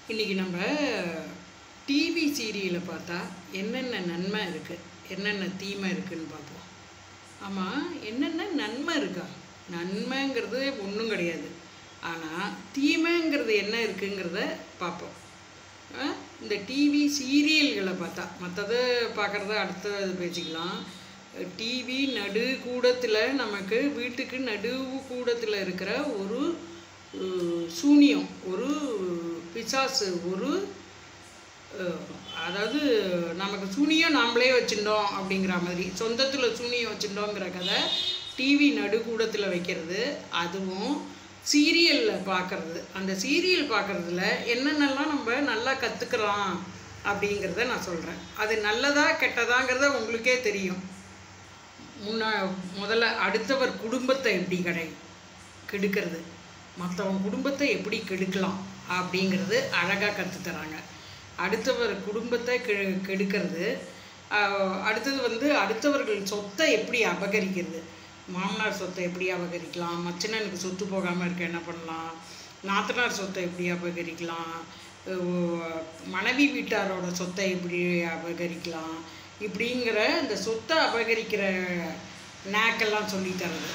இன்றைக்கி நம்ம டிவி சீரியலை பார்த்தா என்னென்ன நன்மை இருக்குது என்னென்ன தீமை இருக்குன்னு பார்ப்போம் ஆமாம் என்னென்ன நன்மை இருக்கா நன்மைங்கிறது ஒன்றும் கிடையாது ஆனால் தீமைங்கிறது என்ன இருக்குங்கிறத பார்ப்போம் ஆ, இந்த டிவி சீரியல்களை பார்த்தா மற்றதை பார்க்குறத அடுத்த பேசிக்கலாம் டிவி நடு கூடத்தில் நமக்கு வீட்டுக்கு நடுவு கூடத்தில் இருக்கிற ஒரு அஹ், சூனியம் ஒரு பிசாசு ஒரு அஹ், அதாவது நமக்கு சூனியம் நாமளே வச்சுட்டோம் அப்படிங்கிற மாதிரி சொந்தத்தில் சூனியம் வச்சுட்டோங்கிற கதை டிவி நடுக்கூடத்தில் வைக்கிறது அதுவும் சீரியலில் பார்க்கறது அந்த சீரியல் பார்க்கறதுல என்னென்னலாம் நம்ம நல்லா கற்றுக்கலாம் அப்படிங்கிறத நான் சொல்கிறேன் அது நல்லதா கெட்டதாங்கிறத உங்களுக்கே தெரியும் முன்னா முதல்ல அடுத்தவர் குடும்பத்தை எப்படி கடை கெடுக்கிறது மற்றவங்க குடும்பத்தை எப்படி கெடுக்கலாம் அப்படிங்கிறது அழகாக கற்றுத்தராங்க அடுத்தவர் குடும்பத்தை கெ கெடுக்கிறது ஆஹ், அடுத்தது வந்து அடுத்தவர்கள் சொத்தை எப்படி அபகரிக்கிறது மாமனார் சொத்தை எப்படி அபகரிக்கலாம் மச்சினனுக்கு சொத்து போகாமல் இருக்க என்ன பண்ணலாம் நாத்தனார் சொத்தை எப்படி அபகரிக்கலாம் அஹ், மனைவி வீட்டாரோட சொத்தை எப்படி அபகரிக்கலாம் இப்படிங்கிற இந்த சொத்தை அபகரிக்கிற நாக்கெல்லாம் சொல்லி தர்றது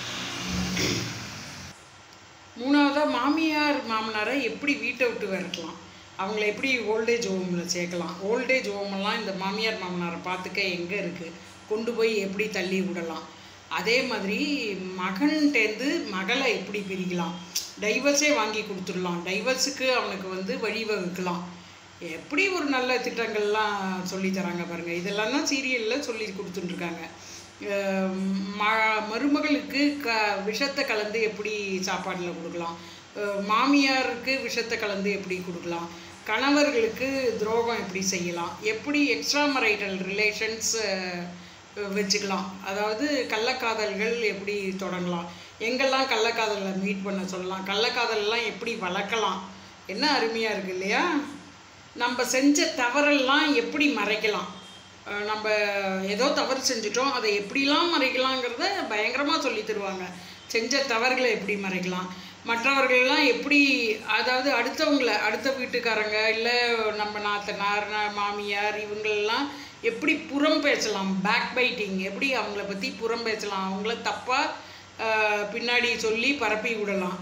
மூணாவதாக மாமியார் மாமனாரை எப்படி வீட்டை விட்டு விரட்டலாம் அவங்கள எப்படி ஓல்டேஜ் ஹோமில் சேர்க்கலாம் ஓல்டேஜ் ஹோமெல்லாம் இந்த மாமியார் மாமனாரை பார்த்துக்க எங்கே இருக்குது கொண்டு போய் எப்படி தள்ளி விடலாம் அதே மாதிரி மகன்கிட்டேருந்து மகளை எப்படி பிரிக்கலாம் டைவர்ஸே வாங்கி கொடுத்துடலாம் டைவர்ஸுக்கு அவனுக்கு வந்து வழிவகுக்கலாம் எப்படி ஒரு நல்ல திட்டங்கள்லாம் சொல்லி தராங்க பாருங்க இதெல்லாம் தான் சீரியலில் சொல்லி கொடுத்துட்டுருக்காங்க அஹ் ம மருமகளுக்கு க விஷத்தை கலந்து எப்படி சாப்பாட்டில் கொடுக்கலாம் அஹ் மாமியாருக்கு விஷத்தை கலந்து எப்படி கொடுக்கலாம் கணவர்களுக்கு துரோகம் எப்படி செய்யலாம் எப்படி எக்ஸ்ட்ரா மரைட்டல் ரிலேஷன்ஸ் வச்சுக்கலாம் அதாவது கள்ளக்காதல்கள் எப்படி தொடங்கலாம் எங்கெல்லாம் கள்ளக்காதலை மீட் பண்ண சொல்லலாம் கள்ளக்காதல்லாம் எப்படி வளர்க்கலாம் என்ன அருமையாக இருக்கு இல்லையா நம்ம செஞ்ச தவறெல்லாம் எப்படி மறைக்கலாம் அஹ் நம்ம ஏதோ தவறு செஞ்சுட்டோம் அதை எப்படிலாம் மறைக்கலாங்கிறத பயங்கரமாக சொல்லி தருவாங்க செஞ்ச தவறுகளை எப்படி மறைக்கலாம் மற்றவர்கள்லாம் எப்படி அதாவது அடுத்தவங்கள அடுத்த வீட்டுக்காரங்க இல்லை நம்ம நாத்தனார் நா- மாமியார் இவங்களெல்லாம் எப்படி புறம் பேசலாம் பேக் பைட்டிங் எப்படி அவங்கள பற்றி புறம் பேசலாம் அவங்கள தப்பாக பின்னாடி சொல்லி பரப்பி விடலாம்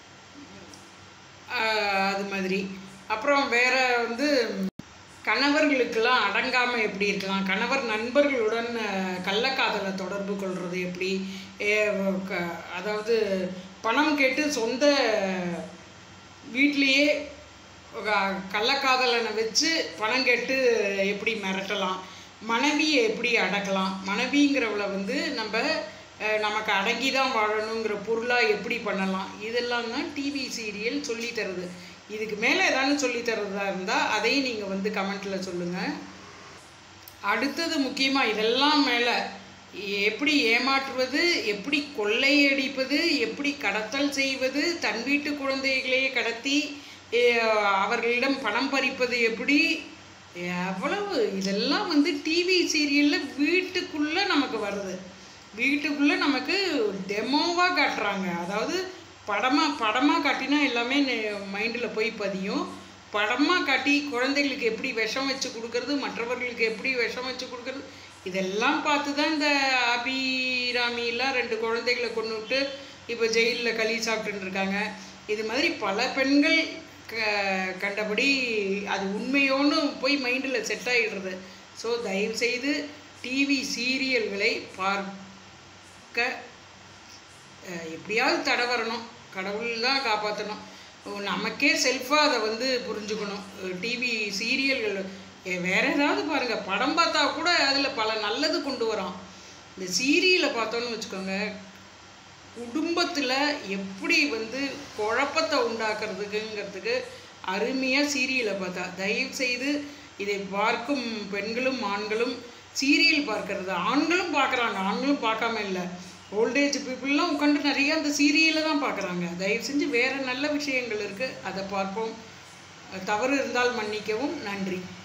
ஆஹ் அது மாதிரி அப்புறம் வேற வந்து கணவர்களுக்கெல்லாம் அடங்காமல் எப்படி இருக்கலாம் கணவர் நண்பர்களுடன் ஆஹ், கள்ளக்காதலை தொடர்பு கொள்வது எப்படி ஏ, க- அதாவது பணம் கேட்டு சொந்த வீட்லேயே க- கள்ளக்காதலனை வச்சு பணம் கேட்டு எப்படி மிரட்டலாம் மனைவியை எப்படி அடக்கலாம் மனைவிங்கிறவளை வந்து நம்ம அஹ், நமக்கு அடங்கி தான் வாழணுங்கிற பொருளாக எப்படி பண்ணலாம் இதெல்லாம் தான் டிவி சீரியல் சொல்லி தருது இதுக்கு மேலே ஏதாவது சொல்லி தர்றதா இருந்தால் அதையும் நீங்கள் வந்து கமெண்ட்டில் சொல்லுங்கள் அடுத்தது முக்கியமாக இதெல்லாம் மேலே எப்படி ஏமாற்றுவது எப்படி கொள்ளையடிப்பது எப்படி கடத்தல் செய்வது தன் வீட்டு குழந்தைகளையே கடத்தி அஹ், அவர்களிடம் பணம் பறிப்பது எப்படி எவ்வளவு இதெல்லாம் வந்து டிவி சீரியலில் வீட்டுக்குள்ளே நமக்கு வருது வீட்டுக்குள்ளே நமக்கு டெமோவாக காட்டுறாங்க அதாவது படமாக படமாக காட்டினா எல்லாமே மைண்டில் போய் பதியும் படமாக காட்டி குழந்தைகளுக்கு எப்படி விஷம் வச்சு கொடுக்கறது மற்றவர்களுக்கு எப்படி விஷம் வச்சு கொடுக்கறது இதெல்லாம் பார்த்து தான் இந்த அபிராமிலாம் ரெண்டு குழந்தைகளை கொண்டு விட்டு இப்போ ஜெயிலில் களி சாப்பிட்டுட்டு இருக்காங்க இது மாதிரி பல பெண்கள் க கண்டபடி அது உண்மையோன்னு போய் மைண்டில் செட் ஆகிடுறது ஸோ தயவுசெய்து டிவி சீரியல்களை பார்க்க அஹ் எப்படியாவது தடை வரணும் கடவுள் தான் காப்பாற்றணும் நமக்கே செல்ஃபாக அதை வந்து புரிஞ்சுக்கணும் டிவி சீரியல்கள் எ- வேற ஏதாவது பாருங்கள் படம் பார்த்தா கூட அதில் பல நல்லது கொண்டு வரோம் இந்த சீரியலை பார்த்தோன்னு வச்சுக்கோங்க குடும்பத்தில் எப்படி வந்து குழப்பத்தை உண்டாக்குறதுக்குங்கிறதுக்கு அருமையாக சீரியலை பார்த்தா தயவு செய்து இதை பார்க்கும் பெண்களும் ஆண்களும் சீரியல் பார்க்கறது ஆண்களும் பார்க்குறாங்க ஆண்களும் பார்க்காம இல்லை ஓல்டேஜ் பீப்புளெலாம் உட்காந்து நிறைய அந்த சீரியலை தான் பார்க்குறாங்க தயவு செஞ்சு வேறு நல்ல விஷயங்கள் இருக்குது அதை பார்ப்போம் தவறு இருந்தால் மன்னிக்கவும் நன்றி